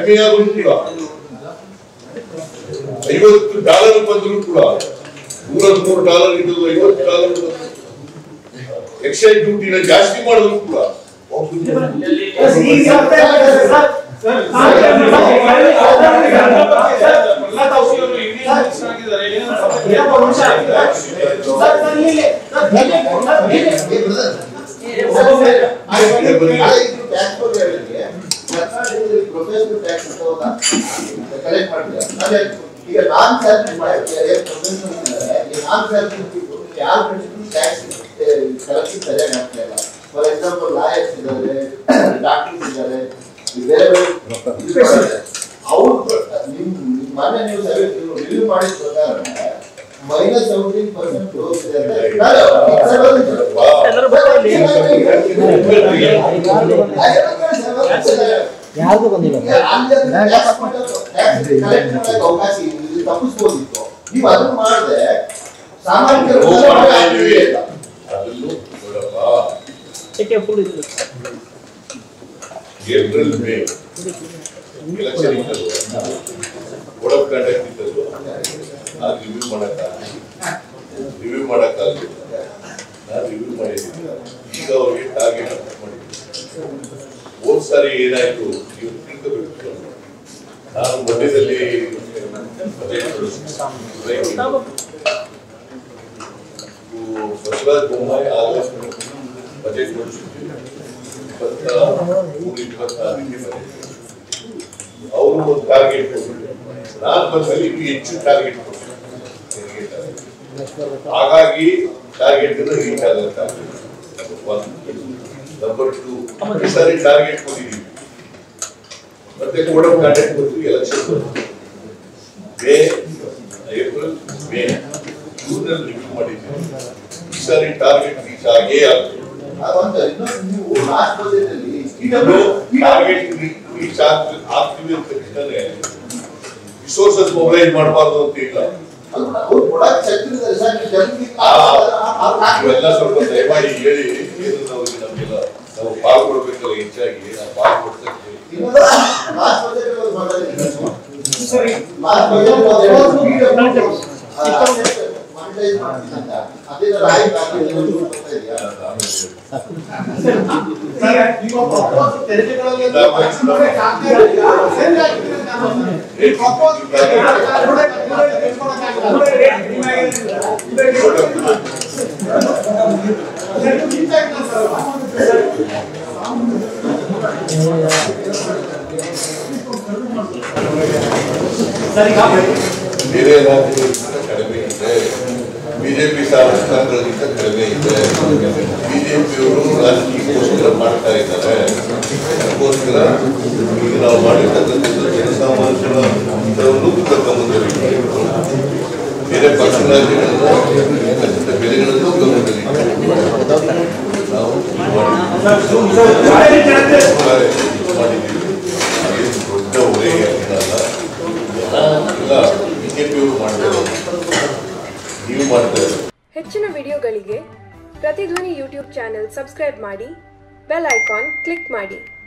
ಕಡಿಮೆ ಆದ್ರೂ ಕೂಡ ಐವತ್ತು ಡಾಲರ್ ಬಂದ್ರು ಕೂಡ ನೂರತ್ಮೂರು ಡಾಲರ್ ಇದ್ದು ಐವತ್ತು ಡಾಲರ್ ಎಕ್ಸೈಸ್ ಡ್ಯೂಟಿನ ಜಾಸ್ತಿ ಮಾಡಿದ್ರು ಕೂಡ ಈಗ ನಾನ್ ಸ್ಯಾಲ್ರಿ ನಾನ್ ಸ್ಯಾಲ್ರಿ ಯಾರು ಟ್ಯಾಕ್ಸ್ ಕಲೆಕ್ಷನ್ ಸರಿಯಾಗಿ ಆಗ್ತಾ ಇಲ್ಲ ಫಾರ್ ಎಕ್ಸಾಂಪಲ್ ಲಾಯರ್ಸ್ ಇದ್ದಾರೆ ಡಾಕ್ಟರ್ಸ್ ಇದ್ದಾರೆ ಈ ಬೇರೆ ಬೇರೆ ಅವ್ರು ನಿಮ್ ನಿಮ್ ಮೊನ್ನೆ ನೀವು ಸರ್ವೆ ರಿವ್ಯೂ ಮಾಡಿದ ಪ್ರಕಾರ ಮೈನಸ್ ಸೆವೆಂಟೀನ್ ಪರ್ಸೆಂಟ್ ಗ್ರೋತ್ ಇದೆ ಅಂತ ನಾನು ಎಲ್ಲರೂ ಬರ್ತಾ ಯಾರಿಗೂ ಬಂದಿಲ್ಲ ಅವಕಾಶ ಇದೆ, ತಪ್ಪಿಸ್ಬೋದಿತ್ತು ನೀವು ಅದನ್ನ ಮಾಡದೆ ಸಾಮಾನ್ಯ ಅದನ್ನು ನೋಡಪ್ಪ ಏಕೆ ಫುಲ್ ಇದು ಏಪ್ರಿಲ್ ಮೇ ಎಲೆಕ್ಷನ್ ಇದ್ದಲ್ವ ಕೋಡ್ ಆಫ್ ಕಂಡಕ್ಟ್ ಇದ್ದಲ್ವ ಅದು ರಿವ್ಯೂ ಮಾಡಕ್ಕಾಗಲಿ ರಿವ್ಯೂ ಮಾಡಕ್ಕಾಗಲಿ ನಾನು ರಿವ್ಯೂ ಮಾಡಿದ್ದೀನಿ ಈಗ ಅವ್ರಿಗೆ ಟಾರ್ಗೆಟ್ ಅಪ್ ಮಾಡಿದ್ದೀನಿ ಹೋದ್ ಸಾರಿ ಏನಾಯ್ತು ನೀವು ತಿಳ್ಕೋಬೇಕು ನಾನು ಮಧ್ಯದಲ್ಲಿ budget Basavaraj Bommai August budget ಮಂಡಿಸಿದ್ವಿ ಇಪ್ಪತ್ತ ಮೂರು ಇಪ್ಪತ್ತಾರಕ್ಕೆ ಬಜೆಟ್ ಅವರು ಒಂದು ಟಾರ್ಗೆಟ್ ಕೊಟ್ಟಿದ್ರು ನಾನು ಬಂದಲ್ಲಿ ಇನ್ನೂ ಹೆಚ್ಚು ಟಾರ್ಗೆಟ್ ಹಾಗಾಗಿ ಟಾರ್ಗೆಟ್ ರೀಚ್ ಆಗತ್ತ ನಂಬರ್ ಟು ಈ ಸಾರಿ ಟಾರ್ಗೆಟ್ ಕೊಟ್ಟಿದ್ದೀವಿ ಮತ್ತೆ ಕೋಡ್ ಆಫ್ ಕಾಂಟ್ಯಾಕ್ಟ್ ಕೊಡ್ತೀವಿ election May April May June ಅಲ್ಲಿ ರಿವ್ಯೂ ಮಾಡಿದ್ದೀವಿ ಈ ಸಾರಿ ಟಾರ್ಗೆಟ್ ರೀಚ್ ಆಗೇ ಆಗ್ತದೆ ಅದೊಂದು ಇನ್ನೊಂದು ನೀವು ಲಾಸ್ಟ್ ಬಜೆಟ್ ಅಲ್ಲಿ ಇದನ್ನು ಟಾರ್ಗೆಟ್ ರೀಚ್ ಆಗ್ತೀವಿ ಅಂತ ತಕ್ಷಣನೇ ರಿಸೋರ್ಸಸ್ ಮೊಬೈಲೈಸ್ ಮಾಡಬಾರ್ದು ಅಂತ ಇಲ್ಲ ಅವ್ರು ಕೊಡಕ್ ಶಕ್ತಿ ಇದೆ ಸರ್ ನೀವು ಜನರಿಗೆ ಇವೆಲ್ಲ ಸ್ವಲ್ಪ ದಯಮಾಡಿ ಹೇಳಿ ಏನು ನಾವು ಇದು ನಮಗೆಲ್ಲ ನಾವು ಪಾಲ್ಗೊಳ್ಬೇಕಲ್ಲ ಹೆಚ್ಚಾಗಿ ನಾವು ಪಾಲ್ಗೊಳ್ತಕ್ಕೆ ಲಾಸ್ಟ್ ಬಜೆಟ್ ಅಲ್ಲಿ ಮಾತಾಡಿದ್ದೀನಿ ಲಾಸ್ಟ್ ಬಜೆಟ್ ಮಾನಿಟೈಸ್ ಮಾಡ್ತೀನಿ ಅಂತ ಅದೇ ತರ ಆಯ್ತು ಆಗ್ಲಿಲ್ಲ ಅಂತ ಗೊತ್ತಾ ಇದೆಯಾ? ಬೇರೆ ರಾಜ್ಯಗಳಿಗಿಂತ ಕಡಿಮೆ ಇದೆ ಬಿಜೆಪಿ ಶಾಸಕಾಂಗಗಳಿಗಿಂತ ಕಡಿಮೆ ಇದೆ ಬಿಜೆಪಿಯವರು ರಾಜಕೀಯಕ್ಕೋಸ್ಕರ ಮಾಡ್ತಾ ಇದ್ದಾರೆ ಅದಕ್ಕೋಸ್ಕರ ಈಗ ನಾವು ಮಾಡಿರ್ತಕ್ಕಂಥ ಜನಸಾಮಾನ್ಯರ ಹಿತವನ್ನು ಕರ್ಕೊಂಡ್ಬಂದಿದ್ದೀವಿ ಬೇರೆ ಪಕ್ಷ ರಾಜ್ಯಗಳಿಂದ ಇರ್ತಕ್ಕಂಥ ಬೆಲೆಗಳನ್ನು ಗಮನದಲ್ಲಿ ನಾವು ಮಾಡಿದ್ದೀವಿ ಮಾಡಿದ್ದೀವಿ ಅದೇನು ದೊಡ್ಡ ಹೊರೆ ಏನಲ್ಲ ಎಲ್ಲ ಬಿಜೆಪಿಯವರು ಮಾಡ್ತಾರೆ ನೀವು ಮಾಡ್ತಾರೆ ಹೆಚ್ಚಿನ ವಿಡಿಯೋಗಳಿಗೆ ಪ್ರತಿಧ್ವನಿ ಯೂಟ್ಯೂಬ್ ಚಾನೆಲ್ ಸಬ್ಸ್ಕ್ರೈಬ್ ಮಾಡಿ ಬೆಲ್ ಐಕಾನ್ ಕ್ಲಿಕ್ ಮಾಡಿ